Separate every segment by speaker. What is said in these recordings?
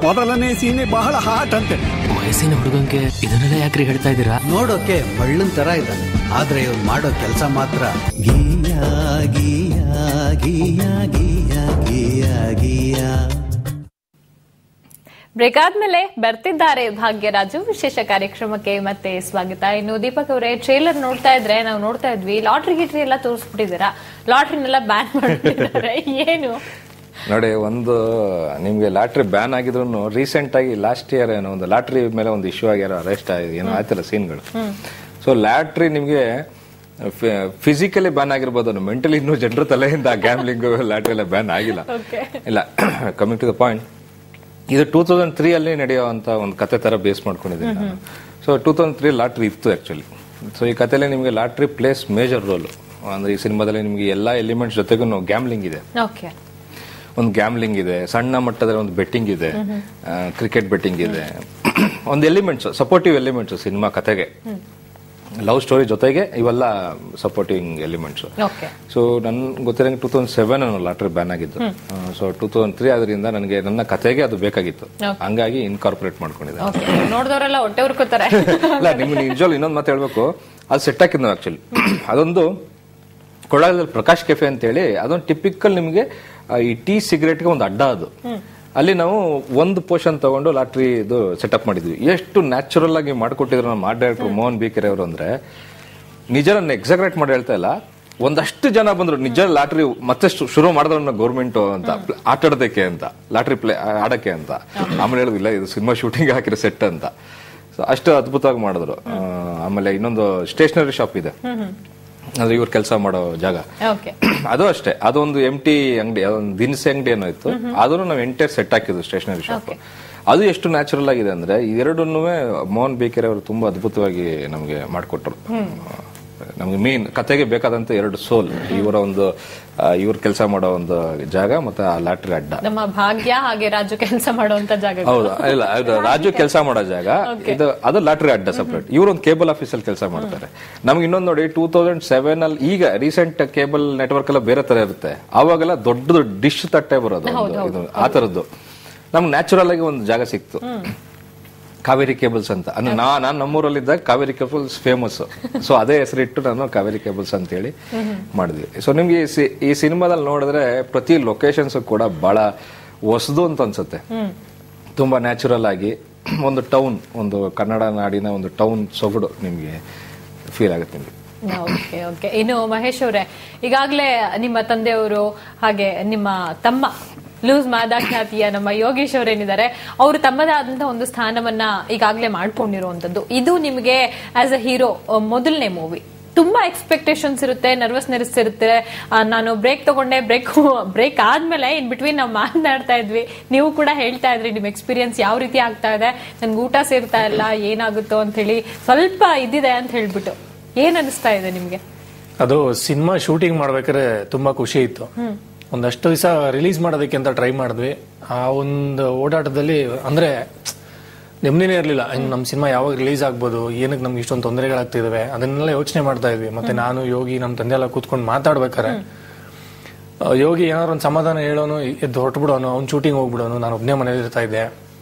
Speaker 1: ಮೊದಲನೇ ಸೀನೆ ಬಹಳ ಹಾಟ್ ಅಂತೆ
Speaker 2: ವಯಸ್ಸಿನ ಹುಡುಗಂಗೆ ಇದನ್ನೆಲ್ಲ ಯಾಕ್ರಿ ಹೇಳ್ತಾ ಇದ್ದೀರಾ
Speaker 3: ನೋಡೋಕೆ ಮಳ್ಳನ್ ತರ ಇದ್ದಾನೆ ಆದ್ರೆ ಇವ್ನು ಮಾಡೋ ಕೆಲಸ ಮಾತ್ರ ಗೀಯ ಗೀಯ ಗೀಯ ಗೀಯ ಗೀಯ ಗೀಯ
Speaker 4: ಬ್ರೇಕ್ ಆದ್ಮೇಲೆ ಬರ್ತಿದ್ದಾರೆ ಭಾಗ್ಯರಾಜು ವಿಶೇಷ ಕಾರ್ಯಕ್ರಮಕ್ಕೆ ಮತ್ತೆ ಸ್ವಾಗತ ಇನ್ನು ದೀಪಕ್ ಅವರೇ ಟ್ರೇಲರ್ ನೋಡ್ತಾ ಇದ್ರೆ ನಾವು ನೋಡ್ತಾ ಇದ್ವಿ ಲಾಟ್ರಿ ಗಿಟ್ರಿ ಎಲ್ಲ ತೋರಿಸ್ಬಿಟ್ಟಿದ್ದೀರಾ ಲಾಟ್ರಿನೆಲ್ಲ ಬ್ಯಾನ್ ಮಾಡ್ಬಿಟ್ಟಿದ್ದಾರೆ ಏನು
Speaker 5: ನೋಡಿ ಒಂದು ನಿಮ್ಗೆ ಲಾಟ್ರಿ ಬ್ಯಾನ್ ಆಗಿದ್ರು ರೀಸೆಂಟ್ ಆಗಿ ಲಾಸ್ಟ್ ಇಯರ್ ಏನೋ ಒಂದು ಲಾಟ್ರಿ ಮೇಲೆ ಒಂದು ಇಶ್ಯೂ ಆಗ್ಯಾರ ಅರೆಸ್ಟ್ ಆಗಿದೆ ಏನೋ ಆಯ್ತಲ್ಲ ಸೀನ್ಗಳು ಸೊ ಲಾಟ್ರಿ ನಿಮ್ಗೆ ಫಿಸಿಕಲಿ ಬ್ಯಾನ್ ಆಗಿರ್ಬೋದು ಮೆಂಟಲಿ ಇನ್ನೂ ಜನರ ತಲೆಯಿಂದ ಗ್ಯಾಮ್ಲಿಂಗ್ ಲಾಟ್ರಿ ಎಲ್ಲ ಬ್ಯಾನ್ ಆಗಿಲ್ಲ ಇಲ್ಲ ಕಮಿಂಗ್ ಟು ದ ಪಾಯಿಂಟ್ ಇದು ಟೂ ತೌಸಂಡ್ ತ್ರೀ ಅಲ್ಲಿ ನಡೆಯುವಂತ ಒಂದು ಕತೆ ತರ ಬೇಸ್ ಮಾಡ್ಕೊಂಡಿದ್ದೀನಿ ನಾನು so two thousand three lottery ಇತ್ತು ಆಕ್ಚುಲಿ ಸೊ ಈ ಕಥೆಯಲ್ಲಿ ನಿಮಗೆ ಲಾಟ್ರಿ ಪ್ಲೇಸ್ ಮೇಜರ್ ರೋಲ್ ಅಂದ್ರೆ ಈ ಸಿನಿಮಾದಲ್ಲಿ ನಿಮಗೆ ಎಲ್ಲಾ ಎಲಿಮೆಂಟ್ಸ್ ಜೊತೆಗೂ ಗ್ಯಾಮ್ಲಿಂಗ್ ಇದೆ
Speaker 4: ಓಕೆ
Speaker 5: ಒಂದು ಗ್ಯಾಮ್ಲಿಂಗ್ ಇದೆ ಸಣ್ಣ ಮಟ್ಟದ ಒಂದು ಬೆಟ್ಟಿಂಗ್ ಇದೆ ಕ್ರಿಕೆಟ್ ಬೆಟ್ಟಿಂಗ್ ಇದೆ ಒಂದು ಎಲಿಮೆಂಟ್ಸ್ ಸಪೋರ್ಟಿವ್ ಎಲಿಮೆಂಟ್ಸ್ ಸಿನಿಮಾ ಕತೆಗೆ ಲವ್ ಸ್ಟೋರಿ ಜೊತೆಗೆ ಇವೆಲ್ಲ ಸಪೋರ್ಟಿಂಗ್ ಎಲಿಮೆಂಟ್ಸ್
Speaker 4: ಓಕೆ
Speaker 5: ಸೊ ನನ್ ಗೊತ್ತಿರಂಗೆ two thousand seven lottery ban ಆಗಿದ್ದು ಸೊ ಟೂ ತೌಸಂಡ್ ತ್ರೀ ಅದರಿಂದ ನನಗೆ ನನ್ನ ಕತೆಗೆ ಅದು ಬೇಕಾಗಿತ್ತು ಹಂಗಾಗಿ ಇನ್ಕಾರ್ಪೊರೇಟ್ ಮಾಡ್ಕೊಂಡಿದ್ದೆ
Speaker 4: ಓಕೆ ನೋಡಿದವರೆಲ್ಲ ಹೊಟ್ಟೆ ಉರ್ಕೋತಾರೆ
Speaker 5: ಅಲ್ಲ ನಿಮ್ಗೆ ನಿಜವಾಗ್ಲೂ ಇನ್ನೊಂದು ಮಾತು ಹೇಳ್ಬೇಕು ಅದು ಸೆಟ್ ಹಾಕಿದ್ ನಾವು ಆಕ್ಚುಲಿ ಅದೊಂದು ಕೊಳ್ಳಾಗದಲ್ಲಿ ಪ್ರಕಾಶ್ ಕೆಫೆ ಅಂತೇಳಿ ಅದೊಂದು ಟಿಪಿಕಲ್ ನಿಮಗೆ ಈ ಟೀ ಸಿಗರೇಟ್ಗೆ ಒಂದು ಅಡ್ಡ ಅದು ಅಲ್ಲಿ ನಾವು ಒಂದು ಪೋರ್ಷನ್ ತಗೊಂಡು ಲಾಟ್ರಿ ಇದು ಸೆಟಪ್ ಮಾಡಿದ್ವಿ ಎಷ್ಟು ನ್ಯಾಚುರಲ್ ಆಗಿ ಮಾಡ್ಕೊಟ್ಟಿದ್ರು ನಮ್ಮ ಆರ್ಟ್ ಡೈರೆಕ್ಟರ್ ಮೋಹನ್ ಬಿ ಕೆರೆ ಅವರು ಅಂದ್ರೆ ನಿಜ ನನ್ನ ಎಕ್ಸಾಗ್ರೇಟ್ ಮಾಡಿ ಹೇಳ್ತಾ ಇಲ್ಲ ಒಂದಷ್ಟು ಜನ ಬಂದ್ರು ನಿಜ ಲಾಟ್ರಿ ಮತ್ತೆ ಶು- ಶುರು ಮಾಡಿದ್ರು ಗೌರ್ಮೆಂಟ್ ಅಂತ ಪ್ಲ- ಆಟ ಆಡೋದಕ್ಕೆ ಅಂತ ಲಾಟ್ರಿ ಪ್ಲೇ ಆಡಕ್ಕೆ ಅಂತ ಆಮೇಲೆ ಹೇಳುದಿಲ್ಲ ಇದು ಸಿನಿಮಾ ಶೂಟಿಂಗ್ ಹಾಕಿರೋ ಸೆಟ್ ಅಂತ So ಅಷ್ಟು ಅದ್ಭುತವಾಗಿ ಮಾಡಿದ್ರು ಆ, ಆಮೇಲೆ ಇನ್ನೊಂದು ಸ್ಟೇಷನರಿ ಶಾಪ್ ಇದೆ ಅಂದ್ರೆ ಇವ್ರು ಕೆಲಸ ಮಾಡೋ ಜಾಗ
Speaker 4: ಓಕೆ
Speaker 5: ಅದು ಅಷ್ಟೇ ಅದೊಂದು ಎಂ ಟಿ ಅಂಗಡಿ ಅದೊಂದು ದಿನಸಿ ಅಂಗಡಿ ಏನೋ ಇತ್ತು ಅದನ್ನು ನಾವು ಎಂಟೈರ್ ಸೆಟ್ ಹಾಕಿದ್ವಿ ಸ್ಟೇಷನರಿ ಶಾಪ್ ಅದು ಎಷ್ಟು ನ್ಯಾಚುರಲ್ ಆಗಿದೆ ಅಂದ್ರೆ ಎರಡನ್ನೂ ಮೋಹನ್ ಬೇಕೆರೆ ಅವರು ತುಂಬಾ ಅದ್ಭುತವಾಗಿ ನಮಗೆ ಮಾಡಿಕೊಟ್ರು ನಮ್ಗೆ ಮೇನ್ ಕತೆಗೆ ಬೇಕಾದಂತ ಎರಡು ಸೋಲ್ ಇವರ ಒಂದು ಇವ್ರ ಕೆಲಸ ಮಾಡೋ ಒಂದು ಜಾಗ ಮತ್ತೆ ಆ ಲಾಟ್ರಿ ಅಡ್ಡ
Speaker 4: ನಮ್ಮ ಭಾಗ್ಯ ಹಾಗೆ ರಾಜು ಕೆಲಸ ಮಾಡುವಂತ ಜಾಗ
Speaker 5: ಹೌದಾ ಇಲ್ಲ ಇದು ರಾಜು ಕೆಲಸ ಮಾಡೋ ಜಾಗ ಇದು ಅದು ಲಾಟ್ರಿ ಅಡ್ಡ ಸಪರೇಟ್ ಇವ್ರು ಒಂದು ಕೇಬಲ್ ಆಫೀಸಲ್ಲಿ ಕೆಲಸ ಮಾಡ್ತಾರೆ ನಮ್ಗೆ ಇನ್ನೊಂದು ನೋಡಿ ಟೂ ತೌಸಂಡ್ ಸೆವೆನ್ ಅಲ್ಲಿ ಈಗ ರೀಸೆಂಟ್ ಕೇಬಲ್ ನೆಟ್ವರ್ಕ್ ಎಲ್ಲ ಬೇರೆ ತರ ಇರುತ್ತೆ ಅವಾಗೆಲ್ಲ ದೊಡ್ಡದು ಡಿಶ್ ತಟ್ಟೆ ಬರೋದು ಒಂದು ಇದು ಆ ತರದ್ದು ನಮ್ಗೆ ನ್ಯಾಚುರಲ್ ಆಗಿ ಒಂದು ಜಾಗ ಸಿಕ್ತು ಕಾವೇರಿ ಕೇಬಲ್ಸ್ ಅಂತ ಅಂದ್ರೆ ನಾ ನಾನು ನಮ್ಮೂರಲ್ಲಿದ್ದಾಗ ಕಾವೇರಿ ಕೇಬಲ್ಸ್ ಫೇಮಸ್ ಸೊ ಅದೇ ಹೆಸರಿಟ್ಟು ನಾನು ಕಾವೇರಿ ಕೇಬಲ್ಸ್ ಅಂತ ಹೇಳಿ ಮಾಡಿದ್ವಿ ಸೊ ನಿಮ್ಗೆ ಈ ಸಿ- ಈ ಸಿನಿಮಾದಲ್ಲಿ ನೋಡಿದ್ರೆ ಪ್ರತಿ ಲೊಕೇಶನ್ಸ್ ಕೂಡ ಬಹಳ ಹೊಸದು ಅಂತ ಅನ್ಸುತ್ತೆ ತುಂಬಾ ನ್ಯಾಚುರಲ್ ಆಗಿ ಒಂದು ಟೌನ್ ಒಂದು ಕನ್ನಡ ನಾಡಿನ ಒಂದು ಟೌನ್ ಸೊಗಡು ನಿಮ್ಗೆ ಫೀಲ್ ಆಗುತ್ತೆ ನಿಮ್ಗೆ
Speaker 4: ಓಕೆ ಓಕೆ ಇನ್ನು ಮಹೇಶ್ ಅವರೇ ಈಗಾಗಲೇ ನಿಮ್ಮ ತಂದೆಯವರು ಹಾಗೆ ನಿಮ್ಮ ತಮ್ಮ ಲೂಸ್ ಮಾದಾಖ್ಯಾತಿಯ ನಮ್ಮ ಯೋಗೇಶ್ ಅವರೇನಿದ್ದಾರೆ ಅವರು ತಮ್ಮದೇ ಆದಂತಹ ಒಂದು ಸ್ಥಾನವನ್ನ ಈಗಾಗಲೇ ಮಾಡ್ಕೊಂಡಿರುವಂತದ್ದು ಇದು ನಿಮಗೆ ಆಸ್ ಅ ಹೀರೋ ಮೊದಲನೇ ಮೂವಿ ತುಂಬಾ ಎಕ್ಸ್ಪೆಕ್ಟೇಷನ್ಸ್ ಇರುತ್ತೆ ನರ್ವಸ್ನೆಸ್ ಇರುತ್ತೆ ಆ, ನಾನು ಬ್ರೇಕ್ ತಗೊಂಡೆ ಬ್ರೇಕ್ ಬ್ರೇಕ್ ಆದ್ಮೇಲೆ ಇನ್ ಬಿಟ್ವೀನ್ ನಾವು ಮಾತನಾಡ್ತಾ ಇದ್ವಿ ನೀವು ಕೂಡ ಹೇಳ್ತಾ ಇದ್ರಿ ನಿಮ್ ಎಕ್ಸ್ಪೀರಿಯನ್ಸ್ ಯಾವ ರೀತಿ ಆಗ್ತಾ ಇದೆ ನನ್ಗೆ ಊಟ ಸೇರ್ತಾ ಇಲ್ಲ ಏನಾಗುತ್ತೋ ಅಂತ ಹೇಳಿ ಸ್ವಲ್ಪ ಇದಿದೆ ಅಂತ ಹೇಳ್ಬಿಟ್ಟು ಏನ್ ಅನಿಸ್ತಾ ಇದೆ ನಿಮ್ಗೆ
Speaker 6: ಅದು ಸಿನಿಮಾ ಶೂಟಿಂಗ್ ಮಾಡ್ಬೇಕಾದ್ರೆ ತುಂಬಾ ಖುಷಿ ಇತ್ತು ಒಂದಷ್ಟು ದಿವಸ ರಿಲೀಸ್ ಮಾಡೋದಕ್ಕೆ ಅಂತ ಟ್ರೈ ಮಾಡಿದ್ವಿ ಆ ಒಂದು ಓಡಾಟದಲ್ಲಿ ಅಂದ್ರೆ ನೆಮ್ಮದಿನೇ ಇರಲಿಲ್ಲ ನಮ್ಮ ಸಿನಿಮಾ ಯಾವಾಗ ರಿಲೀಸ್ ಆಗ್ಬೋದು ಏನಕ್ಕೆ ನಮ್ಗೆ ಇಷ್ಟೊಂದು ತೊಂದರೆಗಳಾಗ್ತಿದಾವೆ ಅದನ್ನೆಲ್ಲ ಯೋಚನೆ ಮಾಡ್ತಾ ಇದ್ವಿ ಮತ್ತೆ ನಾನು ಯೋಗಿ ನಮ್ಮ ತಂದೆ ಎಲ್ಲ ಕೂತ್ಕೊಂಡು ಮಾತಾಡ್ಬೇಕಾರೆ ಆ, ಯೋಗಿ ಏನಾದ್ರು ಒಂದು ಸಮಾಧಾನ ಹೇಳೋನು ಎದ್ದು ಹೊರಟು ಬಿಡೋನು ಅವ್ನು ಶೂಟಿಂಗ್ ಹೋಗ್ಬಿಡೋನು ನಾನು ಒಬ್ಬನೇ ಮನೇಲಿ ಇರ್ತಾ ಇದ್ದೆ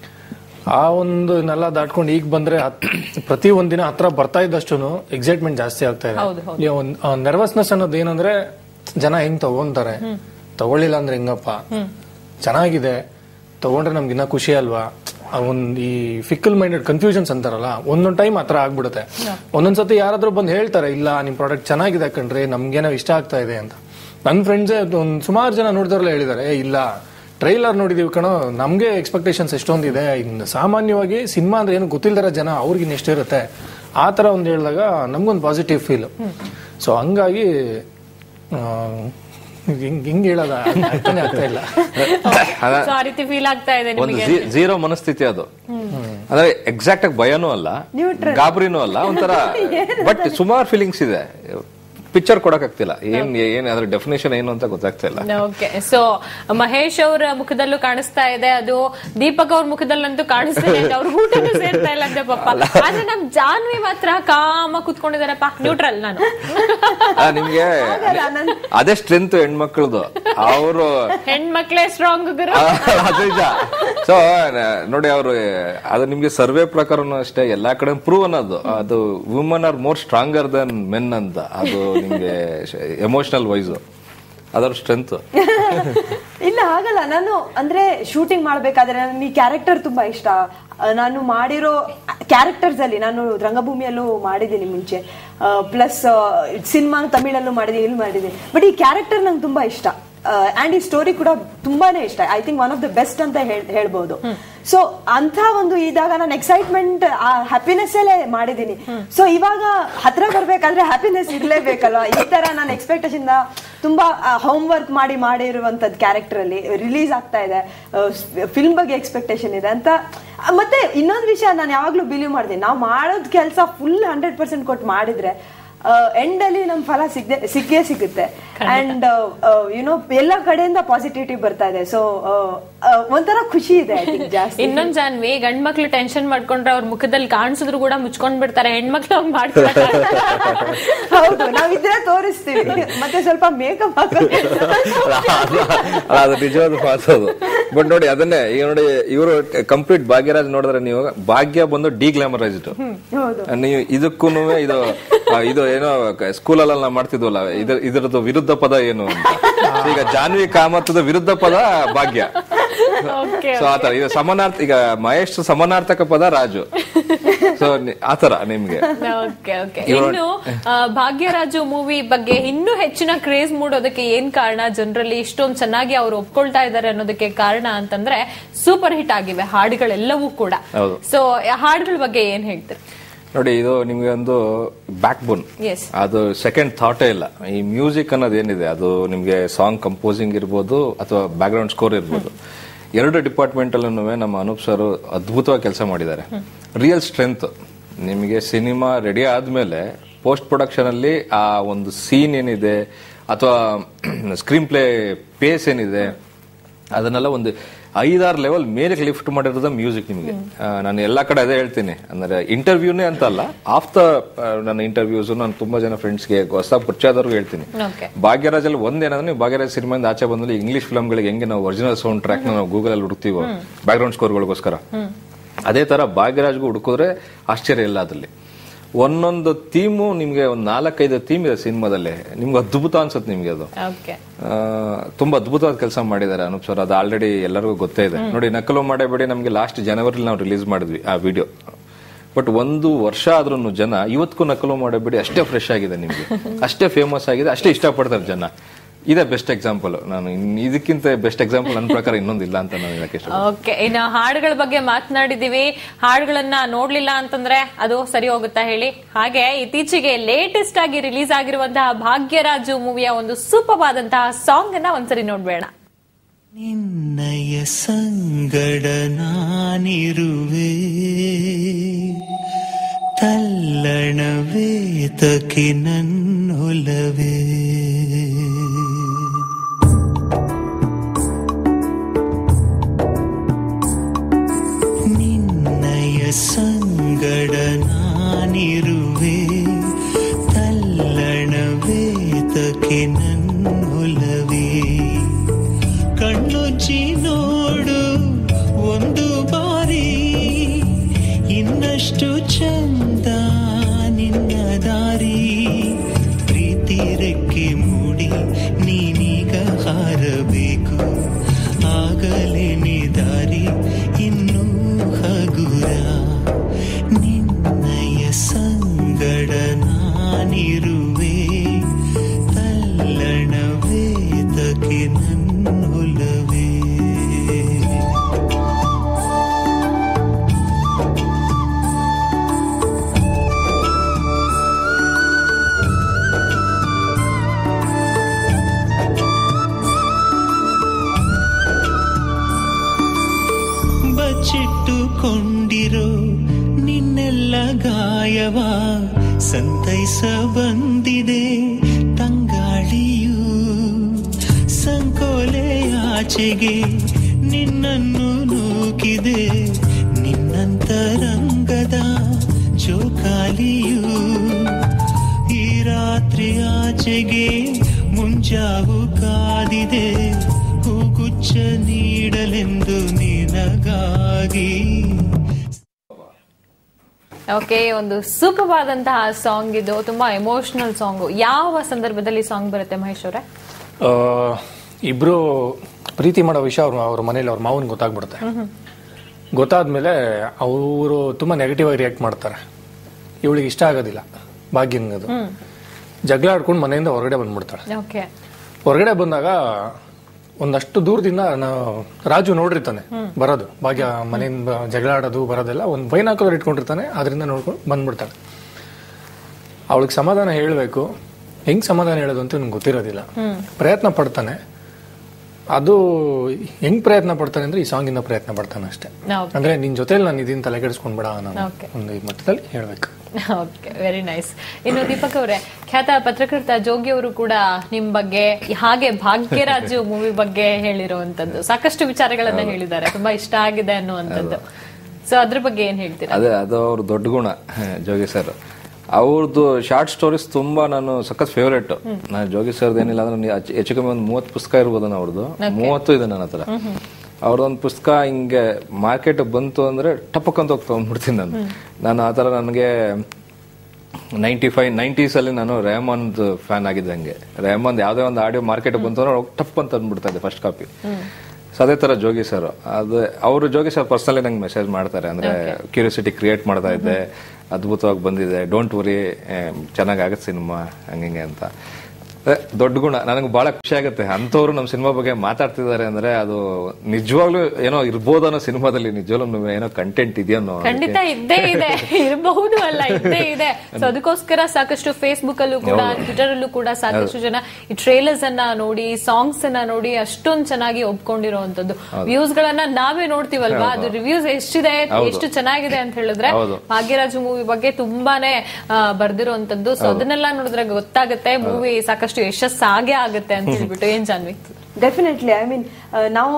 Speaker 6: ಆ ಒಂದು ನೆಲ್ಲ ದಾಟ್ಕೊಂಡು ಈಗ ಬಂದ್ರೆ ಹತ್- ಪ್ರತಿ ಒಂದಿನ ಹತ್ರ ಬರ್ತಾ ಇದ್ದಷ್ಟು ಎಕ್ಸೈಟ್ಮೆಂಟ್ ಜಾಸ್ತಿ ಆಗ್ತಾ ಇದೆ ನರ್ವಸ್ನೆಸ್ ಅನ್ನೋದು ಏನಂದ್ರೆ ಜನ ಹೆಂಗ್ ತಗೊಂತಾರೆ ತಗೊಳ್ಳಿಲ್ಲ ಅಂದ್ರೆ ಹೆಂಗಪ್ಪ ಚೆನ್ನಾಗಿದೆ ತಗೊಂಡ್ರೆ ನಮ್ಗೆ ಇನ್ನ ಖುಷಿ ಅಲ್ವಾ ಆ ಒಂದ್ ಈ ಫಿಕಲ್ ಮೈಂಡೆಡ್ ಕನ್ಫ್ಯೂಷನ್ಸ್ ಅಂತಾರಲ್ಲ ಒಂದೊಂದ್ ಟೈಮ್ ಹತ್ರ ಆಗ್ಬಿಡುತ್ತೆ ಒಂದೊಂದ್ಸತಿ ಯಾರಾದ್ರೂ ಬಂದು ಹೇಳ್ತಾರೆ ಇಲ್ಲ ನಿಮ್ ಪ್ರಾಡಕ್ಟ್ ಚೆನ್ನಾಗಿದೆ ಕಣ್ರಿ ನಮ್ಗೇನೋ ಇಷ್ಟ ಆಗ್ತಾ ಇದೆ ಅಂತ ನನ್ನ ಫ್ರೆಂಡ್ಸೇ ಒಂದ್ ಸುಮಾರು ಜನ ನೋಡಿದವರೆಲ್ಲ ಹೇಳಿದ್ದಾರೆ ಏ ಇಲ್ಲ ಟ್ರೈಲರ್ ನೋಡಿದೀವಿ ಕಣೋ ನಮ್ಗೆ ಎಕ್ಸ್ಪೆಕ್ಟೇಷನ್ಸ್ ಎಷ್ಟೊಂದಿದೆ ಇನ್ನು ಸಾಮಾನ್ಯವಾಗಿ ಸಿನಿಮಾ ಅಂದ್ರೆ ಏನು ಗೊತ್ತಿಲ್ದಿರೋ ಜನ ಅವ್ರಿಗೆ ಇನ್ನು ಎಷ್ಟಿರುತ್ತೆ ಆ ತರ ಒಂದು ಹೇಳಿದಾಗ ನಮ್ಗೊಂದು ಪಾಸಿಟಿವ್ ಫೀಲ್ ಸೊ ಹಂಗಾಗಿ ಆ, ಹಿಂಗ್ ಹಿಂಗ್ ಹೇಳೋದ ಅರ್ಥನೇ ಆಗ್ತಾ ಇಲ್ಲ
Speaker 5: ಅದ-
Speaker 4: ಸೊ ಆ ರೀತಿ ಫೀಲ್ ಆಗ್ತಾ ಇದೆ
Speaker 5: ಒಂದು
Speaker 4: ನಿಮಗೆ
Speaker 5: ಝೀರೋ ಮನಸ್ಥಿತಿ ಅದು ಅಂದ್ರೆ ಎಕ್ಸಾಕ್ಟ್ ಆಗಿ ಭಯನೂ ಅಲ್ಲ ಗಾಬರಿನೂ ಅಲ್ಲ ಒಂಥರ ಬಟ್ ಸುಮಾರು ಫೀಲಿಂಗ್ಸ್ ಇದೆ ಪಿಕ್ಚರ್ ಕೊಡಕ್ಕಾಗ್ತಿಲ್ಲ ಏನ್ ಏನ್ ಅದ್ರ ಡೆಫಿನೇಷನ್ ಏನು ಅಂತ ಗೊತ್ತಾಗ್ತಾ ಇಲ್ಲ
Speaker 4: ಓಕೆ ಸೊ ಮಹೇಶ್ ಅವರ ಮುಖದಲ್ಲೂ ಕಾಣಿಸ್ತಾ ಇದೆ ಅದು ದೀಪಕ್ ಅವ್ರ ಮುಖದಲ್ಲಂತೂ ಕಾಣಿಸ್ತಾ ಇದೆ ಅವ್ರ ಊಟನೂ ಸೇರ್ತಾ ಇಲ್ಲ ಅಂತೆ ಪಾಪ ಆದ್ರೆ ನಮ್ ಜಾನ್ವಿ ಮಾತ್ರ ಕಾಮ ಕುತ್ಕೊಂಡಿದಾರಪ್ಪ ನ್ಯೂಟ್ರಲ್ ನಾನು
Speaker 5: ಆ, ನಿಮ್ಗೆ ಅದೇ ಸ್ಟ್ರೆಂತ್ ಹೆಣ್ಮಕ್ಳದು ಅವರು
Speaker 4: ಹೆಣ್ಮಕ್ಳೇ ಸ್ಟ್ರಾಂಗ್ ಗುರು
Speaker 5: ಅದು ನಿಜ ಸೊ ನೋಡಿ ಅವರು ಅದು ನಿಮ್ಗೆ ಸರ್ವೆ ಪ್ರಕಾರನೂ ಅಷ್ಟೇ ಎಲ್ಲಾ ಕಡೆ ಪ್ರೂವ್ ಅನ್ನೋದು ಅದು woman are more stronger than men ಅಂತ ಅದು ನಿಮ್ಗೆ ಎಮೋಷನಲ್ ವೈಸ್ ಅದರ ಸ್ಟ್ರೆಂತ್
Speaker 7: ಇಲ್ಲ ಹಾಗಲ್ಲ ನಾನು ಅಂದ್ರೆ ಶೂಟಿಂಗ್ ಮಾಡ್ಬೇಕಾದ್ರೆ ನನಗೆ ಈ ಕ್ಯಾರೆಕ್ಟರ್ ತುಂಬಾ ಇಷ್ಟ ಆ, ನಾನು ಮಾಡಿರೋ ಕ್ಯಾರೆಕ್ಟರ್ಸ್ ಅಲ್ಲಿ ನಾನು ರಂಗಭೂಮಿಯಲ್ಲೂ ಮಾಡಿದ್ದೀನಿ ಮುಂಚೆ ಪ್ಲಸ್ ಸಿನಿಮಾ ತಮಿಳಲ್ಲೂ ಮಾಡಿದ್ದೀನಿ ಇಲ್ಲಿ ಮಾಡಿದ್ದೀನಿ ಬಟ್ ಈ ಕ್ಯಾರೆಕ್ಟರ್ ನಂಗೆ ತುಂಬಾ ಇಷ್ಟ ಅಂಡ್ ಈ ಸ್ಟೋರಿ ಕೂಡ ತುಂಬಾನೇ ಇಷ್ಟ I think one of the best ಅಂತ ಹೇಳ್- ಹೇಳ್ಬೋದು ಸೊ ಅಂತ ಒಂದು ಇದಾಗ ನಾನು ಎಕ್ಸೈಟ್ಮೆಂಟ್ ಹ್ಯಾಪಿನೆಸ್ ಅಲ್ಲೇ ಮಾಡಿದ್ದೀನಿ ಸೊ ಇವಾಗ ಹತ್ರ ಬರ್ಬೇಕಾದ್ರೆ ಹ್ಯಾಪಿನೆಸ್ ಇರ್ಲೇಬೇಕಲ್ವಾ ಈ ತರ ನಾನು ಎಕ್ಸ್ಪೆಕ್ಟೇಷನ್ ತುಂಬಾ ಹೋಮ್ ವರ್ಕ್ ಮಾಡಿ ಮಾಡಿರುವಂತದ್ ಕ್ಯಾರೆಕ್ಟರ್ ಅಲ್ಲಿ ರಿಲೀಸ್ ಆಗ್ತಾ ಇದೆ ಫಿಲ್ಮ್ ಬಗ್ಗೆ ಎಕ್ಸ್ಪೆಕ್ಟೇಷನ್ ಇದೆ ಅಂತ ಆ, ಮತ್ತೆ ಇನ್ನೊಂದು ವಿಷಯ ನಾನು ಯಾವಾಗ್ಲೂ ಬಿಲೀವ್ ಮಾಡ್ತೀನಿ ನಾವು ಮಾಡೋದ್ ಕೆಲಸ ಫುಲ್ ಹಂಡ್ರೆಡ್ ಪರ್ಸೆಂಟ್ ಕೊಟ್ಟು ಮಾಡಿದ್ರೆ ಎಂಡ್ ಅಲ್ಲಿ ನಮ್ ಫಲ ಸಿಗದೆ ಸಿಕ್ಕೇ ಸಿಗುತ್ತೆ ಅಂಡ್ ಯುನೋ ಎಲ್ಲ ಕಡೆಯಿಂದ ಪಾಸಿಟಿವಿಟಿ ಬರ್ತಾ ಇದೆ ಸೊ ಒಂಥರ ಖುಷಿ ಇದೆ I think ಜಾಸ್ತಿ
Speaker 4: ಇನ್ನೊಂದ್ ಜಾನ್ವಿ ಗಂಡ್ ಮಕ್ಳು ಟೆನ್ಷನ್ ಮಾಡ್ಕೊಂಡ್ರೆ ಅವ್ರ ಮುಖದಲ್ಲಿ ಕಾಣಿಸಿದ್ರು ಕೂಡ ಮುಚ್ಕೊಂಡ್ ಬಿಡ್ತಾರೆ ಹೆಣ್ಮಕ್ಳು ಹಂಗ್ ಮಾಡ್ತಾರೆ
Speaker 7: ಹೌದು ನಾವಿದ್ರೆ ತೋರಿಸ್ತೀವಿ ಮತ್ತೆ ಸ್ವಲ್ಪ ಮೇಕಪ್ ಹಾಕೋದು
Speaker 5: ಅಲ್ಲ, ಅದು ನಿಜವಾದ ಮಾತು ಅದು ಬಟ್ ನೋಡಿ ಅದನ್ನೇ ಈಗ ನೋಡಿ ಇವರು ಕಂಪ್ಲೀಟ್ ಭಾಗ್ಯರಾಜ್ ನೋಡಿದ್ರೆ ನೀವು ಭಾಗ್ಯ ಬಂದು ಡಿ ಗ್ಲಾಮರೈಸ್ಡ್
Speaker 7: ಹೌದು
Speaker 5: ನೀವು ಇದಕ್ಕೂ ಇದು ಆ, ಇದು ಏನೋ ಸ್ಕೂಲಲ್ಲಿ ನಾವು ಮಾಡ್ತಿದ್ವಲ್ಲ ಇದ್ರ ಇದ್ರದ್ದು ವಿರುದ್ಧ ಪದ ಏನು ಅಂತ ಈಗ ಜಾನ್ವಿ ಕಾಮತ್ತದ ವಿರುದ್ಧ ಪದ ಭಾಗ್ಯ
Speaker 4: ಓಕೆ
Speaker 5: ಸೊ ಆತರ ಇದು ಸಮಾನಾರ್ಥ ಈಗ ಮಹೇಶ್ ಸಮಾನಾರ್ಥಕ ಪದ ರಾಜು ಸೊ ಆತರ ನಿಮ್ಗೆ
Speaker 4: ಓಕೆ ಓಕೆ ಇನ್ನು ಆ, ಭಾಗ್ಯರಾಜು ಮೂವಿ ಬಗ್ಗೆ ಇನ್ನೂ ಹೆಚ್ಚಿನ ಕ್ರೇಜ್ ಮೂಡೋದಕ್ಕೆ ಏನ್ ಕಾರಣ ಜನರಲ್ಲಿ ಇಷ್ಟೊಂದು ಚೆನ್ನಾಗಿ ಅವ್ರು ಒಪ್ಕೊಳ್ತಾ ಇದ್ದಾರೆ ಅನ್ನೋದಕ್ಕೆ ಕಾರಣ ಅಂತಂದ್ರೆ ಸೂಪರ್ ಹಿಟ್ ಆಗಿವೆ ಹಾಡುಗಳೆಲ್ಲವೂ ಕೂಡ
Speaker 5: ಹೌದು.
Speaker 4: ಸೊ ಹಾಡುಗಳ ಬಗ್ಗೆ ಏನ್ ಹೇಳ್ತೀರಿ
Speaker 5: ನೋಡಿ ಇದು ನಿಮ್ಗೆ ಒಂದು ಬ್ಯಾಕ್ ಬೋನ್
Speaker 4: Yes.
Speaker 5: ಅದು ಸೆಕೆಂಡ್ ಥಾಟೇ ಇಲ್ಲ ಈ ಮ್ಯೂಸಿಕ್ ಅನ್ನೋದು ಏನಿದೆ ಅದು ನಿಮ್ಗೆ ಸಾಂಗ್ ಕಂಪೋಸಿಂಗ್ ಇರ್ಬೋದು ಅಥವಾ ಬ್ಯಾಕ್ ಗ್ರೌಂಡ್ ಸ್ಕೋರ್ ಇರ್ಬೋದು ಎರಡು ಡಿಪಾರ್ಟ್ಮೆಂಟ್ ಅಲ್ಲೂ ನಮ್ಮ ಅನೂಪ್ ಸರ್ ಅದ್ಭುತವಾಗಿ ಕೆಲಸ ಮಾಡಿದ್ದಾರೆ ರಿಯಲ್ ಸ್ಟ್ರೆಂತ್ ನಿಮಗೆ ಸಿನಿಮಾ ರೆಡಿ ಆದ್ಮೇಲೆ ಪೋಸ್ಟ್ ಪ್ರೊಡಕ್ಷನ್ ಅಲ್ಲಿ ಆ ಒಂದು ಸೀನ್ ಏನಿದೆ ಅಥವಾ ಸ್ಕ್ರೀನ್ ಪ್ಲೇ ಪೇಸ್ ಏನಿದೆ ಅದನ್ನೆಲ್ಲ ಒಂದು ಐದಾರು ಲೆವೆಲ್ ಮೇಲೆ ಲಿಫ್ಟ್ ಮಾಡಿರೋದು ಮ್ಯೂಸಿಕ್ ನಿಮಗೆ ಆ, ನಾನು ಎಲ್ಲಾ ಕಡೆ ಅದೇ ಹೇಳ್ತೀನಿ ಅಂದ್ರೆ ಇಂಟರ್ವ್ಯೂನೇ ಅಂತ ಅಲ್ಲ ಆಫ್ ದ ನನ್ನ ಇಂಟರ್ವ್ಯೂಸ್ ನಾನು ತುಂಬಾ ಜನ ಫ್ರೆಂಡ್ಸ್ಗೆ ಹೊಸ ಪರಿಚಯದವ್ರಿಗೆ ಹೇಳ್ತೀನಿ
Speaker 4: ಓಕೆ
Speaker 5: ಭಾಗ್ಯರಾಜಲ್ಲಿ ಒಂದೇನಂದ್ರೆ ನೀವು ಭಾಗ್ಯರಾಜ್ ಸಿನಿಮಾದಿಂದ ಆಚೆ ಬಂದಲ್ಲಿ ಇಂಗ್ಲಿಷ್ ಫಿಲ್ಮ್ಗಳಿಗೆ ಹೆಂಗೆ ನಾವು ಒರಿಜಿನಲ್ ಸೌಂಡ್ ಟ್ರ್ಯಾಕ್ ನಾವು ಗೂಗಲ್ ಅಲ್ಲಿ ಹುಡುಕ್ತೀವೋ ಬ್ಯಾಕ್ ಗ್ರೌಂಡ್ ಸ್ಕೋರ್ಗಳಿಗೋಸ್ಕರ ಅದೇ ತರ ಭಾಗ್ಯರಾಜ್ಗೂ ಹುಡುಕಿದ್ರೆ ಆಶ್ಚರ್ಯ ಇಲ್ಲ ಅದ್ರಲ್ಲಿ ಒಂದೊಂದು ಥೀಮು ನಿಮ್ಗೆ ಒಂದ್ ನಾಲ್ಕೈದು ಥೀಮ್ ಇದೆ ಸಿನಿಮಾದಲ್ಲಿ ನಿಮ್ಗೆ ಅದ್ಭುತ ಅನ್ಸುತ್ತೆ ನಿಮ್ಗೆ ಅದು
Speaker 4: ಓಕೆ
Speaker 5: ಆ, ತುಂಬಾ ಅದ್ಭುತವಾದ ಕೆಲಸ ಮಾಡಿದ್ದಾರೆ ಅನೂಪ್ ಸರ್ ಅದು ಆಲ್ರೆಡಿ ಎಲ್ಲರಿಗೂ ಗೊತ್ತೇ ಇದೆ ನೋಡಿ ನಕಲು ಮಾಡಬೇಡಿ ನಮಗೆ ಲಾಸ್ಟ್ ಜನವರಿ ನಾವು ರಿಲೀಸ್ ಮಾಡಿದ್ವಿ ಆ ವಿಡಿಯೋ ಬಟ್ ಒಂದು ವರ್ಷ ಆದ್ರೂ ಜನ ಇವತ್ತಿಗೂ ನಕಲು ಮಾಡಬೇಡಿ ಅಷ್ಟೇ ಫ್ರೆಶ್ ಆಗಿದೆ ನಿಮ್ಗೆ ಅಷ್ಟೇ ಫೇಮಸ್ ಆಗಿದೆ ಅಷ್ಟೇ ಇಷ್ಟಪಡ್ತಾರೆ ಜನ ಇದೇ ಬೆಸ್ಟ್ ಎಕ್ಸಾಂಪಲ್ ನಾನು ಇನ್- ಇದಕ್ಕಿಂತ ಬೆಸ್ಟ್ ಎಕ್ಸಾಂಪಲ್ ನನ್ನ ಪ್ರಕಾರ ಇನ್ನೊಂದಿಲ್ಲ ಅಂತ ನಾನು ಹೇಳಕ್ಕೆ ಇಷ್ಟ
Speaker 4: ಓಕೆ ಇನ್ನು ಹಾಡುಗಳ ಬಗ್ಗೆ ಮಾತನಾಡಿದೀವಿ ಹಾಡುಗಳನ್ನ ನೋಡ್ಲಿಲ್ಲ ಅಂತಂದ್ರೆ ಅದು ಸರಿ ಹೋಗುತ್ತಾ ಹೇಳಿ ಹಾಗೆ ಇತ್ತೀಚೆಗೆ ಲೇಟೆಸ್ಟ್ ಆಗಿ ರಿಲೀಸ್ ಆಗಿರುವಂತಹ ಭಾಗ್ಯರಾಜು ಮೂವಿಯ ಒಂದು ಸೂಪರ್ ಆದಂತಹ ಸಾಂಗ್ ಅನ್ನ ಒಂದ್ಸರಿ ನೋಡ್ಬೇಡ
Speaker 8: ನಿನ್ನಯ ಸಂಗಡ ನಾನಿರುವೆ ತಲ್ಲಣವೇತಕ್ಕೆ ನನ್ನೊಲವೇ ನಿನ್ನಯ ಸಂಗಡ ನಾನಿರುವೆ ತಲ್ಲಣವೇತಕ್ಕೆ ನನ್ನೊಲವೇ ಕಣ್ಣುಚ್ಚಿ ನೋಡು ಒಂದು ಬಾರಿ ಇನ್ನಷ್ಟು ಚಂದ ನಿನ್ನ ದಾರಿ ಪ್ರೀತಿ ರೆಕ್ಕೆ ಮೂಡಿ ನೀನೀಗ ಹಾರಬೇಕು ಆಗಲೇ ನೀ ದಾರಿ ಇನ್ನೂ ಹಗುರ ನಿನ್ನಯ ಸಂಗಡ ನಾನಿರುವೆ ತಲ್ಲಣವೇದಕ್ಕೆ ನನ್ನೊಲವೇ ಬಚ್ಚಿಟ್ಟುಕೊಂಡಿರೋ ನಿನ್ನೆಲ್ಲ ಗಾಯವ ಸಂತೈಸ ಬಂದಿದೆ ತಂಗಾಳಿಯು ಸಂಕೋಲೆ ಆಚೆಗೆ ನಿನ್ನನ್ನು ನೂಕಿದೆ ನಿನ್ನಂತರಂಗದ ಜೋಕಾಲಿಯು ಈ ರಾತ್ರಿ ಆಚೆಗೆ ಮುಂಜಾವು ಕಾದಿದೆ ಹೂಗುಚ್ಛ ನೀಡಲೆಂದು ನಿನಗ
Speaker 4: ಓಕೆ ಒಂದು ಸೂಪರ್ ಆದಂತಹ ಸಾಂಗ್ ಇದು ತುಂಬಾ ಎಮೋಷನಲ್ ಸಾಂಗ್ ಯಾವ ಸಂದರ್ಭದಲ್ಲಿ ಸಾಂಗ್ ಬರುತ್ತೆ ಮಹೇಶ್ ಅವರೇ
Speaker 6: ಆ, ಇಬ್ರು ಪ್ರೀತಿ ಮಾಡೋ ವಿಷಯ ಅವ್ರ ಅವ್ರ ಮನೇಲಿ ಅವ್ರ ಮಾವನ್ ಗೊತ್ತಾಗ್ಬಿಡುತ್ತೆ ಗೊತ್ತಾದ್ಮೇಲೆ ಅವರು ತುಂಬಾ ನೆಗೆಟಿವ್ ಆಗಿ ರಿಯಾಕ್ಟ್ ಮಾಡ್ತಾರೆ ಇವಳಿಗೆ ಇಷ್ಟ ಆಗೋದಿಲ್ಲ ಭಾಗ್ಯನ್ಗದು ಜಗಳ ಆಡ್ಕೊಂಡು ಮನೆಯಿಂದ ಹೊರಗಡೆ ಬಂದ್ಬಿಡ್ತಾಳೆ
Speaker 4: ಓಕೆ
Speaker 6: ಹೊರಗಡೆ ಬಂದಾಗ ಒಂದಷ್ಟು ದೂರದಿಂದ ನಾವು ರಾಜು ನೋಡಿರ್ತಾನೆ ಬರೋದು ಭಾಗ್ಯ ಮನೆಯಿಂದ ಜಗಳ ಆಡೋದು ಬರೋದೆಲ್ಲ ಒಂದು ಬೈನಾಕಲರ್ ಇಟ್ಕೊಂಡಿರ್ತಾನೆ ಅದರಿಂದ ನೋಡ್ಕೊಂಡು ಬಂದ್ಬಿಡ್ತಾಳೆ ಅವಳಿಗೆ ಸಮಾಧಾನ ಹೇಳಬೇಕು ಹೆಂಗ್ ಸಮಾಧಾನ ಹೇಳೋದು ಅಂತ ನಂಗೆ ಗೊತ್ತಿರೋದಿಲ್ಲ ಪ್ರಯತ್ನ ಪಡ್ತಾನೆ ಅದು ಹೆಂಗ್ ಪ್ರಯತ್ನ ಪಡ್ತಾನೆ ಅಂದ್ರೆ ಈ ಸಾಂಗಿಂದ ಪ್ರಯತ್ನ ಪಡ್ತಾನೆ ಅಷ್ಟೇ
Speaker 4: Okay.
Speaker 6: ಅಂದ್ರೆ ನಿನ್ ಜೊತೆಲಿ ನಾನು ಇದೀನ್ ತಲೆ ಕೆಡಿಸ್ಕೊಂಡ್ಬೇಡ ನಾನು
Speaker 4: Okay.
Speaker 6: ಒಂದು ಈ ಮಟ್ಟದಲ್ಲಿ ಹೇಳ್ಬೇಕು
Speaker 4: ಓಕೆ ವೆರಿ ನೈಸ್ ಇನ್ನು ದೀಪಕ್ ಅವರೇ ಖ್ಯಾತ ಪತ್ರಕರ್ತ ಜೋಗಿ ಅವರು ಕೂಡ ನಿಮ್ ಬಗ್ಗೆ ಹಾಗೆ ಭಾಗ್ಯರಾಜು ಮೂವಿ ಬಗ್ಗೆ ಹೇಳಿರುವಂತದ್ದು ಸಾಕಷ್ಟು ವಿಚಾರಗಳನ್ನ ಹೇಳಿದ್ದಾರೆ ತುಂಬಾ ಇಷ್ಟ ಆಗಿದೆ ಅನ್ನುವಂಥದ್ದು ಸೊ ಅದ್ರ ಬಗ್ಗೆ ಏನ್ ಹೇಳ್ತೀರಾ
Speaker 5: ಅದೇ ಅದು ಅವ್ರ ದೊಡ್ಡ ಗುಣ ಜೋಗಿ ಸರ್ ಅವ್ರದ್ದು ಶಾರ್ಟ್ ಸ್ಟೋರೀಸ್ ತುಂಬಾ ನಾನು ಸಖತ್ ಫೇವ್ರೇಟ್ ನಾನು ಜೋಗಿ ಸರ್ದು ಏನಿಲ್ಲ ಅಂದ್ರೆ ನೀವು ಹೆಚ್ಚು- ಹೆಚ್ಚು ಕಮ್ಮಿ ಒಂದು ಮೂವತ್ತು ಪುಸ್ತಕ ಇರ್ಬೋದು ಅವ್ರದ್ದು ಮೂವತ್ತು ಇದೆ ನನ್ನ ಹತ್ರ ಅವ್ರದೊಂದು ಪುಸ್ತಕ ಹಿಂಗೆ ಮಾರ್ಕೆಟ್ ಬಂತು ಅಂದ್ರೆ ಟಪಕ್ ಅಂತ ಹೋಗಿ ತಗೊಂಡ್ಬಿಡ್ತೀನಿ ನಾನು ನಾನು ಆ ಥರ ನನಗೆ ನೈಂಟಿ ಫೈವ್ ನೈಂಟೀಸ್ ಅಲ್ಲಿ ನಾನು ರೆಹಮಾನ್ದ್ ಫ್ಯಾನ್ ಆಗಿದ್ದೆ ಹಂಗೆ ರೆಹಮಾನ್ ಯಾವ್ದೇ ಒಂದು ಆಡಿಯೋ ಮಾರ್ಕೆಟ್ ಬಂತು ಅಂದ್ರೆ ಅವ್ರು ಟಪ್ ಅಂತ ಅಂದ್ಬಿಡ್ತಾ ಇದ್ದೆ ಫಸ್ಟ್ ಕಾಪಿ ಸೊ ಅದೇ ತರ ಜೋಗಿ ಸರ್ ಅದು ಅವರು ಜೋಗಿ ಸರ್ ಪರ್ಸನಲಿ ನಂಗೆ ಮೆಸೇಜ್ ಮಾಡ್ತಾರೆ ಅಂದ್ರೆ ಕ್ಯೂರಿಯಾಸಿಟಿ ಕ್ರಿಯೇಟ್ ಮಾಡ್ತಾ ಇದ್ದೆ ಅದ್ಭುತವಾಗಿ ಬಂದಿದೆ ಡೋಂಟ್ ವರಿ ಚೆನ್ನಾಗಿ ಆಗತ್ತೆ ಸಿನಿಮಾ ಹಂಗಿಂಗೆ ಅಂತ ಅದೇ ದೊಡ್ಡ ಗುಣ ನನಗೆ ಬಹಳ ಖುಷಿ ಆಗುತ್ತೆ ಅಂತವ್ರು ನಮ್ಮ ಸಿನಿಮಾ ಬಗ್ಗೆ ಮಾತಾಡ್ತಿದ್ದಾರೆ ಅಂದ್ರೆ ಅದು ನಿಜವಾಗ್ಲೂ ಏನೋ ಇರ್ಬೋದು ಅನ್ನೋ ಸಿನಿಮಾದಲ್ಲಿ ನಿಜವಾಗ್ಲೂ ಏನೋ ಕಂಟೆಂಟ್ ಇದೆಯನ್ನೋ
Speaker 4: ಖಂಡಿತ ಇದ್ದೇ ಇದೆ ಇರಬಹುದು ಅಲ್ಲ ಇದ್ದೇ ಇದೆ ಸೊ ಅದಕ್ಕೋಸ್ಕರ ಸಾಕಷ್ಟು ಫೇಸ್ಬುಕ್ ಅಲ್ಲೂ ಕೂಡ ಟ್ವಿಟರ್ ಅಲ್ಲೂ ಕೂಡ ಸಾಕಷ್ಟು ಜನ ಈ ಟ್ರೇಲರ್ಸ್ ಅನ್ನ ನೋಡಿ ಸಾಂಗ್ಸ್ ಅನ್ನ ನೋಡಿ ಅಷ್ಟೊಂದ್ ಚೆನ್ನಾಗಿ ಒಪ್ಕೊಂಡಿರುವಂತದ್ದು ವ್ಯೂಸ್ ಗಳನ್ನ ನಾವೇ ನೋಡ್ತೀವಲ್ವಾ ಅದು ರಿವ್ಯೂಸ್ ಎಷ್ಟಿದೆ ಎಷ್ಟು ಚೆನ್ನಾಗಿದೆ ಅಂತ ಹೇಳಿದ್ರೆ
Speaker 5: ಹೌದು.
Speaker 4: ಭಾಗ್ಯರಾಜು ಮೂವಿ ಬಗ್ಗೆ ತುಂಬಾನೇ ಆ, ಬರ್ದಿರುವಂತದ್ದು ಸೊ ಅದನ್ನೆಲ್ಲ ನೋಡಿದ್ರೆ ಗೊತ್ತಾಗುತ್ತೆ ಮೂವಿ ಸಾಕಷ್ಟು ಯಶಸ್ಸಾಗೆ ಆಗುತ್ತೆ ಅಂತ ಹೇಳ್ಬಿಟ್ಟು ಏನ್ ಜಾನ್ವಿ
Speaker 7: ಡೆಫಿನೆಟ್ಲಿ ಐ ಮೀನ್ ನಾವು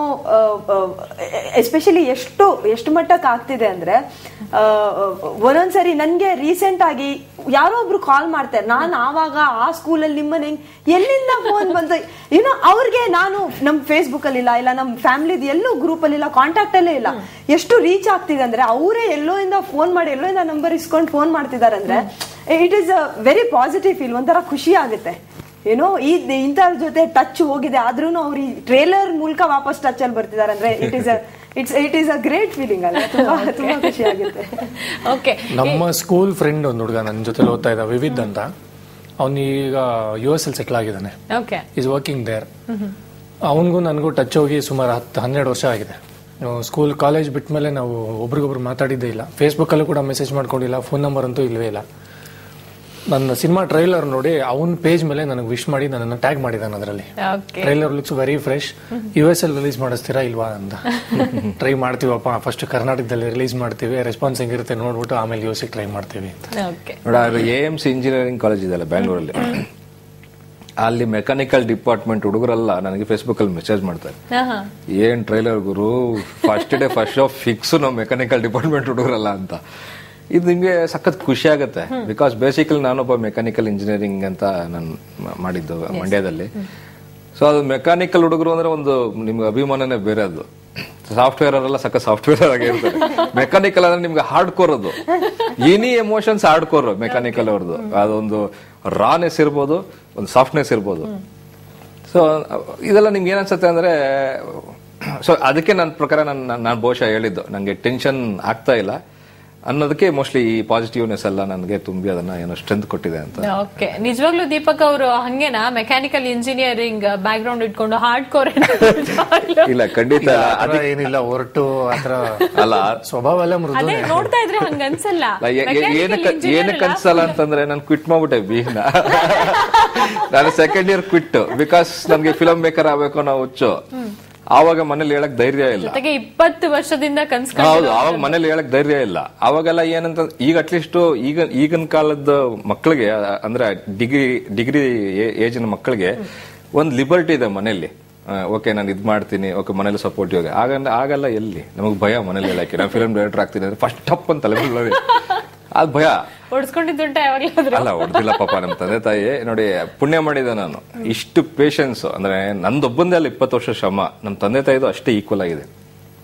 Speaker 7: ಎಸ್ಪೆಷಲಿ ಎಷ್ಟು ಎಷ್ಟು ಮಟ್ಟಕ್ಕೆ ಆಗ್ತಿದೆ ಅಂದ್ರೆ ಆ, ಒಂದೊಂದ್ಸರಿ ನನ್ಗೆ ರೀಸೆಂಟ್ ಆಗಿ ಯಾರೋ ಒಬ್ರು ಕಾಲ್ ಮಾಡ್ತಾರೆ ನಾನು ಆವಾಗ ಆ ಸ್ಕೂಲಲ್ಲಿ ನಿಮ್ಮನೆ ಎಲ್ಲಿಂದ ಫೋನ್ ಬಂತು ಏನೋ ಅವ್ರಿಗೆ ನಾನು ನಮ್ ಫೇಸ್ಬುಕ್ ಅಲ್ಲಿ ಇಲ್ಲ ಇಲ್ಲ ನಮ್ ಫ್ಯಾಮಿಲಿದ್ ಎಲ್ಲೂ ಗ್ರೂಪ್ ಅಲ್ಲಿ ಇಲ್ಲ ಕಾಂಟ್ಯಾಕ್ಟ್ ಅಲ್ಲೇ ಇಲ್ಲ ಎಷ್ಟು ರೀಚ್ ಆಗ್ತಿದೆ ಅಂದ್ರೆ ಅವರೇ ಎಲ್ಲೋ ಇಂದ ಫೋನ್ ಮಾಡಿ ಎಲ್ಲೋ ಇಂದ ನಂಬರ್ ಇಸ್ಕೊಂಡು ಫೋನ್ ಮಾಡ್ತಿದ್ದಾರೆ ಅಂದ್ರೆ it is a very positive feel ಒಂಥರ ಖುಷಿ ಆಗುತ್ತೆ ಏನೋ ಈ ಇಂಥವ್ರ ಜೊತೆ ಟಚ್ ಹೋಗಿದೆ ಆದ್ರೂ ಅವ್ರು ಈ ಟ್ರೇಲರ್ ಮೂಲಕ ವಾಪಸ್ ಟಚ್ ಅಲ್ಲಿ ಬರ್ತಿದ್ದಾರೆ ಅಂದ್ರೆ it is it's it is a great feeling ಅಲ್ಲ ತುಂಬಾ ತುಂಬಾ ಖುಷಿ ಆಗುತ್ತೆ
Speaker 4: ಓಕೆ
Speaker 6: ನಮ್ಮ ಸ್ಕೂಲ್ ಫ್ರೆಂಡ್ ಒಂದು ಹುಡುಗ ನನ್ನ ಜೊತೆ ಓದ್ತಾ ಇದ್ದ ವಿವಿಧ್ ಅಂತ ಅವನೀಗ ಯು ಎಸ್ ಎಲ್ ಸೆಟ್ಲ್ ಆಗಿದ್ದಾನೆ
Speaker 4: ಓಕೆ
Speaker 6: ಈಸ್ ವರ್ಕಿಂಗ್ ದೇರ್ ಅವನಿಗೂ ನನಗೂ ಟಚ್ ಹೋಗಿ ಸುಮಾರು ಹತ್ತು ಹನ್ನೆರಡು ವರ್ಷ ಆಗಿದೆ ಸ್ಕೂಲ್ ಕಾಲೇಜ್ ಬಿಟ್ಟ ಮೇಲೆ ನಾವು ಒಬ್ರಿಗೊಬ್ರು ಮಾತಾಡಿದ್ದೇ ಇಲ್ಲ ಫೇಸ್ಬುಕ್ಕಲ್ಲೂ ಕೂಡ ಮೆಸೇಜ್ ಮಾಡ್ಕೊಂಡಿಲ್ಲ ಫೋನ್ ನಂಬರ್ ಅಂತೂ ಇಲ್ವೇ ಇಲ್ಲ ನನ್ನ ಸಿನಿಮಾ ಟ್ರೈಲರ್ ನೋಡಿ ಅವನ ಪೇಜ್ ಮೇಲೆ ನನಗೆ ವಿಶ್ ಮಾಡಿ ನನ್ನನ್ನು ಟ್ಯಾಗ್ ಮಾಡಿದ್ದಾನೆ ಅದರಲ್ಲಿ
Speaker 4: okay
Speaker 6: trailer looks very fresh U S ಎಲ್ ರಿಲೀಸ್ ಮಾಡಿಸ್ತೀರಾ ಇಲ್ವಾ ಅಂತ ಟ್ರೈ ಮಾಡ್ತೀವಪ್ಪ ಫಸ್ಟ್ ಕರ್ನಾಟಕದಲ್ಲಿ ರಿಲೀಸ್ ಮಾಡ್ತೀವಿ ರೆಸ್ಪಾನ್ಸ್ ಹೆಂಗಿರುತ್ತೆ ನೋಡ್ಬಿಟ್ಟು ಆಮೇಲೆ ಯು ಎಸ್ ಟ್ರೈ ಮಾಡ್ತೀವಿ ಅಂತ
Speaker 4: ಓಕೆ
Speaker 5: ನೋಡ A M C engineering college ಇದೆಯಲ್ಲ ಬ್ಯಾಂಗ್ಳೂರಲ್ಲಿ ಅಲ್ಲಿ ಮೆಕ್ಯಾನಿಕಲ್ ಡಿಪಾರ್ಟ್ಮೆಂಟ್ ಹುಡುಗರೆಲ್ಲ ನನಗೆ ಫೇಸ್ಬುಕ್ ಅಲ್ಲಿ ಮೆಸೇಜ್ ಮಾಡ್ತಾರೆ
Speaker 4: ಹಾ
Speaker 5: ಏನ್ ಟ್ರೈಲರ್ ಗುರು first day first show fix ನಾವು ಮೆಕ್ಯಾನಿಕಲ್ ಡಿಪಾರ್ಟ್ಮೆಂಟ್ ಹುಡುಗರಲ್ಲ ಅಂತ ಇದು ನಿಮ್ಗೆ ಸಖತ್ ಖುಷಿ ಆಗುತ್ತೆ ಬಿಕಾಸ್ ಬೇಸಿಕಲಿ ನಾನೊಬ್ಬ ಮೆಕ್ಯಾನಿಕಲ್ ಇಂಜಿನಿಯರಿಂಗ್ ಅಂತ ನಾನು ಮ- ಮಾಡಿದ್ದು ಮಂಡ್ಯದಲ್ಲಿ ಸೊ ಅದು ಮೆಕ್ಯಾನಿಕಲ್ ಹುಡುಗರು ಅಂದ್ರೆ ಒಂದು ನಿಮ್ಗೆ ಅಭಿಮಾನನೇ ಬೇರೆ ಅದು ಸಾಫ್ಟ್ವೇರ್ ಅವರೆಲ್ಲ ಸಕ್ಕ ಸಾಫ್ಟ್ವೇರ್ ಆಗಿ ಇರ್ತಾರೆ ಮೆಕ್ಯಾನಿಕಲ್ ಅಂದ್ರೆ ನಿಮ್ಗೆ ಹಾರ್ಡ್ ಕೋರ್ ಅದು any emotions hard core mechanical ಅವ್ರದ್ದು ಅದೊಂದು ರಾನೆಸ್ ಇರ್ಬೋದು ಒಂದು ಸಾಫ್ಟ್ನೆಸ್ ಇರ್ಬೋದು ಸೊ ಇದೆಲ್ಲ ನಿಮ್ಗೆ ಏನ್ ಅನ್ಸುತ್ತೆ ಅಂದ್ರೆ ಸೊ ಅದಕ್ಕೆ ನನ್ನ ಪ್ರಕಾರ ನಾನು ನಾನು ಬಹುಶಃ ಹೇಳಿದ್ದು ನಂಗೆ ಟೆನ್ಷನ್ ಆಗ್ತಾ ಇಲ್ಲ ಅನ್ನೋದಕ್ಕೆ ಮೋಸ್ಟ್ಲಿ ಈ ಪಾಸಿಟಿವ್ನೆಸ್ ಎಲ್ಲ ನನಗೆ ತುಂಬಿ ಅದನ್ನ ಏನೋ ಸ್ಟ್ರೆಂತ್ ಕೊಟ್ಟಿದೆ ಅಂತ
Speaker 4: ಓಕೆ ನಿಜವಾಗ್ಲೂ ದೀಪಕ್ ಅವರು ಹಂಗೇನಾ ಮೆಕ್ಯಾನಿಕಲ್ ಇಂಜಿನಿಯರಿಂಗ್ ಬ್ಯಾಕ್ ಗ್ರೌಂಡ್ ಇಟ್ಕೊಂಡು ಹಾರ್ಡ್ ಕೋರ್
Speaker 5: ಇಲ್ಲ ಖಂಡಿತ ಇಲ್ಲ.
Speaker 6: ಆ ಥರ ಏನಿಲ್ಲ ಹೊರಟು ಆತರ
Speaker 5: ಅಲ್ಲ
Speaker 6: ಸ್ವಭಾವ ಎಲ್ಲ ಮೃದು
Speaker 4: ಅದೇ ನೋಡ್ತಾ ಇದ್ರೆ ಹಂಗ ಅನ್ಸಲ್ಲ
Speaker 5: ಅಲ್ಲ, ಏ- ಏ-
Speaker 4: Mechanical
Speaker 5: ಏನಕ್ಕೆ
Speaker 4: engineer
Speaker 5: ಏನಕ್ಕೆ
Speaker 4: ಅಲ್ಲ.
Speaker 5: ಅನ್ಸಲ್ಲ ಅಂತಂದ್ರೆ ನಾನು ಕ್ವಿಟ್ ಮಾಡ್ಬಿಟ್ಟೆ ಬಿನ ನಾನು ಸೆಕೆಂಡ್ ಇಯರ್ ಕ್ವಿಟ್ ಬಿಕಾಸ್ ನನ್ಗೆ ಫಿಲಂ ಮೇಕರ್ ಆಗ್ಬೇಕು ಅನ್ನೋ ಹುಚ್ಚು ಆವಾಗ ಮನೇಲಿ ಹೇಳಕ್ ಧೈರ್ಯ ಇಲ್ಲ
Speaker 4: ಜೊತೆಗೆ ಇಪ್ಪತ್ತು ವರ್ಷದಿಂದ
Speaker 5: ಹೌದು
Speaker 4: ಕನ್ಸ್ಕೊಂಡು
Speaker 5: ಅವಾಗ ಮನೇಲಿ ಹೇಳಕ್ ಧೈರ್ಯ ಇಲ್ಲ ಅವಾಗೆಲ್ಲ ಏನಂತ ಈಗ ಅಟ್ಲೀಸ್ಟ್ ಈಗ ಈಗಿನ ಕಾಲದ ಮಕ್ಕಳಿಗೆ ಅಂದ್ರೆ ಡಿಗ್ರಿ ಡಿಗ್ರಿ ಏಜಿನ ಮಕ್ಕಳಿಗೆ ಒಂದ್ ಲಿಬರ್ಟಿ ಇದೆ ಮನೆಯಲ್ಲಿ ಓಕೆ ನಾನು ಇದ್ ಮಾಡ್ತೀನಿ ಓಕೆ ಮನೇಲಿ ಸಪೋರ್ಟಿವ್ ಆಗಿ ಆಗ ಆಗಲ್ಲ ಎಲ್ಲಿ ನಮಗ್ ಭಯ ಮನೇಲಿ ಹೇಳಕ್ಕೆ ನಾನು ಫಿಲ್ಮ್ ಡೈರೆಕ್ಟರ್ ಆಗ್ತೀನಿ ಅಂದ್ರೆ ಫಸ್ಟ್ ಟಪ್ ಅಂತ ತಲೆ ಅದ್ ಭಯ
Speaker 4: ಹೊಡ್ಸ್ಕೊಂಡಿದ್ದುಂಟ ಯಾವಾಗ್ಲಾದ್ರು
Speaker 5: ಅಲ್ಲ ಹೊಡೆದಿಲ್ಲ ಪಾಪ ನಮ್ಮ ತಂದೆ ತಾಯಿ ನೋಡಿ ಪುಣ್ಯ ಮಾಡಿದೆ ನಾನು ಇಷ್ಟು ಪೇಷನ್ಸ್ ಅಂದ್ರೆ ನಂದೊಬ್ಬಂದೇ ಅಲ್ಲ ಇಪ್ಪತ್ತು ವರ್ಷ ಶ್ರಮ ನಮ್ಮ ತಂದೆ ತಾಯಿದು ಅಷ್ಟೇ ಈಕ್ವಲ್ ಆಗಿದೆ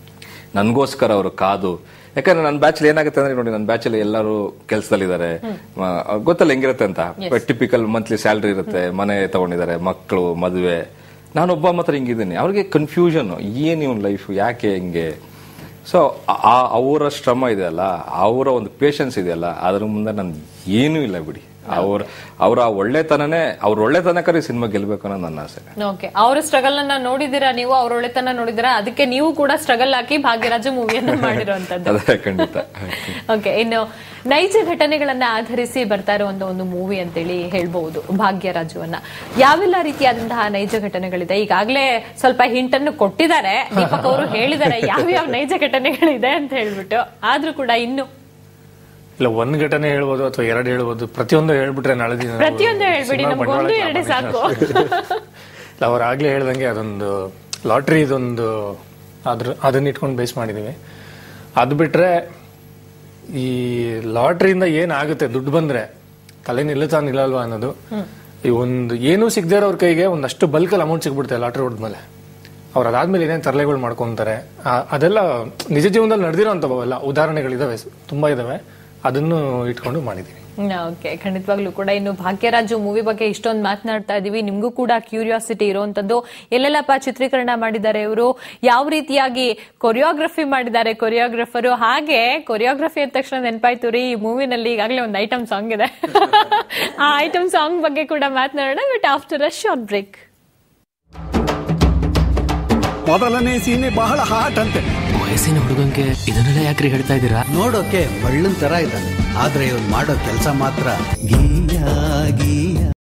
Speaker 5: ನನ್ಗೋಸ್ಕರ ಅವರು ಕಾದು ಯಾಕಂದ್ರೆ ನನ್ನ ಬ್ಯಾಚಲ್ಲಿ ಏನಾಗುತ್ತೆ ಅಂದ್ರೆ ನೋಡಿ ನನ್ನ ಬ್ಯಾಚಲ್ಲಿ ಎಲ್ಲರೂ ಕೆಲಸದಲ್ಲಿದ್ದಾರೆ ಗೊತ್ತಲ್ಲ ಹೆಂಗಿರುತ್ತೆ ಅಂತ ಟಿಪಿಕಲ್ ಮಂತ್ಲಿ ಸ್ಯಾಲ್ರಿ ಇರುತ್ತೆ ಮನೆ ತಗೊಂಡಿದ್ದಾರೆ ಮಕ್ಕಳು ಮದುವೆ ನಾನೊಬ್ಬ ಮಾತ್ರ ಹಿಂಗಿದ್ದೀನಿ ಅವ್ರಿಗೆ ಕನ್ಫ್ಯೂಷನ್ ಏನ್ ಇವನ್ ಲೈಫ್ ಯಾಕೆ ಹಿಂಗೆ ಸೊ ಅವರ ಶ್ರಮ ಇದೆಯಲ್ಲ ಅವರ ಒಂದು ಪೇಷನ್ಸ್ ಇದೆಯಲ್ಲ ಅದ್ರ ಮುಂದೆ ನನ್ ಏನೂ ಇಲ್ಲ ಬಿಡಿ ಅವ್ರ ಅವರ ಒಳ್ಳೆತನನೇ ಅವ್ರ ಒಳ್ಳೆತನಕರಿ ಸಿನಿಮಾ ಗೆಲ್ಬೇಕು ಅನ್ನೋದು ನನ್ನ ಆಸೆ
Speaker 4: ಓಕೆ ಅವ್ರ ಸ್ಟ್ರಗಲ್ ಅನ್ನ ನೋಡಿದಿರಾ ನೀವು ಅವ್ರ ಒಳ್ಳೆತನ ನೋಡಿದಿರಾ ಅದಕ್ಕೆ ನೀವು ಕೂಡ ಸ್ಟ್ರಗಲ್ ಹಾಕಿ ಭಾಗ್ಯರಾಜ ಮೂವಿಯನ್ನು ಮಾಡಿರುವಂತದ್ದು
Speaker 5: ಅದೇ ಖಂಡಿತ
Speaker 4: ಓಕೆ ಇನ್ನು ನೈಜ ಘಟನೆಗಳನ್ನ ಆಧರಿಸಿ ಬರ್ತಾ ಇರುವಂತ ಒಂದು ಮೂವಿ ಅಂತೇಳಿ ಹೇಳ್ಬಹುದು ಭಾಗ್ಯರಾಜುವನ್ನ ಯಾವೆಲ್ಲ ರೀತಿಯಾದಂತಹ ನೈಜ ಘಟನೆಗಳಿದೆ ಈಗಾಗಲೇ ಸ್ವಲ್ಪ ಹಿಂಟ್ ಅನ್ನು ಕೊಟ್ಟಿದ್ದಾರೆ ದೀಪಕ್ ಅವರು ಹೇಳಿದ್ದಾರೆ ಯಾವ್ಯಾವ ನೈಜ ಘಟನೆಗಳಿದೆ ಅಂತ ಹೇಳ್ಬಿಟ್ಟು ಆದ್ರೂ ಕೂಡ ಇನ್ನು
Speaker 6: ಇಲ್ಲ ಒಂದ್ ಘಟನೆ ಹೇಳ್ಬೋದು ಅಥವಾ ಎರಡು ಹೇಳ್ಬೋದು ಪ್ರತಿಯೊಂದು ಹೇಳ್ಬಿಟ್ರೆ ನಾಳೆ ದಿನ ನಾವು
Speaker 4: ಪ್ರತಿಯೊಂದು ಹೇಳ್ಬಿಡಿ
Speaker 6: ಸಿನಿಮಾ
Speaker 4: ನಮ್ಗೊಂದು
Speaker 6: ಬಂಡವಾಳಕ್ಕೆ
Speaker 4: ಎರಡೇ ಸಾಕು
Speaker 6: ಇಲ್ಲ, ಅವ್ರು ಆಗ್ಲೇ ಹೇಳ್ದಂಗೆ ಅದೊಂದು ಲಾಟ್ರಿ ಇದೊಂದು ಅದ್ರ ಅದನ್ನ ಇಟ್ಕೊಂಡು ಬೇಸ್ ಮಾಡಿದೀವಿ ಅದು ಬಿಟ್ರೆ ಈ ಲಾಟ್ರಿಯಿಂದ ಏನಾಗುತ್ತೆ ದುಡ್ಡು ಬಂದ್ರೆ ತಲೆ ನಿಲ್ಲುತ್ತಾ ನಿಲ್ಲಲ್ವಾ ಅನ್ನೋದು ಈ ಒಂದು ಏನೂ ಸಿಗದೇ ಇರೋರ್ ಕೈಗೆ ಒಂದಷ್ಟು ಬಲ್ಕಲ್ಲಿ ಅಮೌಂಟ್ ಸಿಗ್ಬಿಡುತ್ತೆ ಲಾಟ್ರಿ ಹೊಡೆದ್ಮೇಲೆ ಅವ್ರು ಅದಾದ್ಮೇಲೆ ಏನೇನು ತರಲೆಗಳು ಮಾಡ್ಕೊಂತಾರೆ ಆ- ಅದೆಲ್ಲ ನಿಜ ಜೀವನದಲ್ಲಿ ನಡೆದಿರೋ ಅಂಥವೆಲ್ಲ ಉದಾಹರಣೆಗಳಿದಾವೆ ತುಂಬಾ ಇದಾವೆ ಅದನ್ನು ಇಟ್ಕೊಂಡು ಮಾಡಿದೀವಿ
Speaker 4: ಓಕೆ ಖಂಡಿತವಾಗ್ಲೂ ಕೂಡ ಇನ್ನು ಭಾಗ್ಯರಾಜು ಮೂವಿ ಬಗ್ಗೆ ಇಷ್ಟೊಂದು ಮಾತನಾಡ್ತಾ ಇದೀವಿ ನಿಮ್ಗೂ ಕೂಡ ಕ್ಯೂರಿಯಾಸಿಟಿ ಇರುವಂತದ್ದು ಎಲ್ಲೆಲ್ಲಪ್ಪ ಚಿತ್ರೀಕರಣ ಮಾಡಿದ್ದಾರೆ ಇವರು ಯಾವ ರೀತಿಯಾಗಿ ಕೊರಿಯೋಗ್ರಫಿ ಮಾಡಿದ್ದಾರೆ ಕೊರಿಯೋಗ್ರಫರು ಹಾಗೆ ಕೊರಿಯೋಗ್ರಫಿ ಅಂದ ತಕ್ಷಣ ನೆನಪಾಯ್ತು ರೀ ಈ ಮೂವಿನಲ್ಲಿ ಈಗಾಗಲೇ ಒಂದು ಐಟಮ್ ಸಾಂಗ್ ಇದೆ ಆ ಐಟಮ್ ಸಾಂಗ್ ಬಗ್ಗೆ ಕೂಡ ಮಾತನಾಡೋಣ but after a short break
Speaker 1: ಮೊದಲನೇ ಸೀನೆ ಬಹಳ ಹಾಟ್ ಅಂತೆ
Speaker 2: ವಯಸ್ಸಿನ ಹುಡುಗಂಗೆ ಇದನ್ನೆಲ್ಲ ಯಾಕ್ರಿ ಹೇಳ್ತಾ ಇದ್ದೀರಾ
Speaker 3: ನೋಡೋಕೆ ಮಳ್ಳನ್ ತರ ಇದ್ದಾನೆ ಆದ್ರೆ ಇವನ್ ಮಾಡೋ ಕೆಲಸ ಮಾತ್ರ ಗೀಯ ಗೀಯ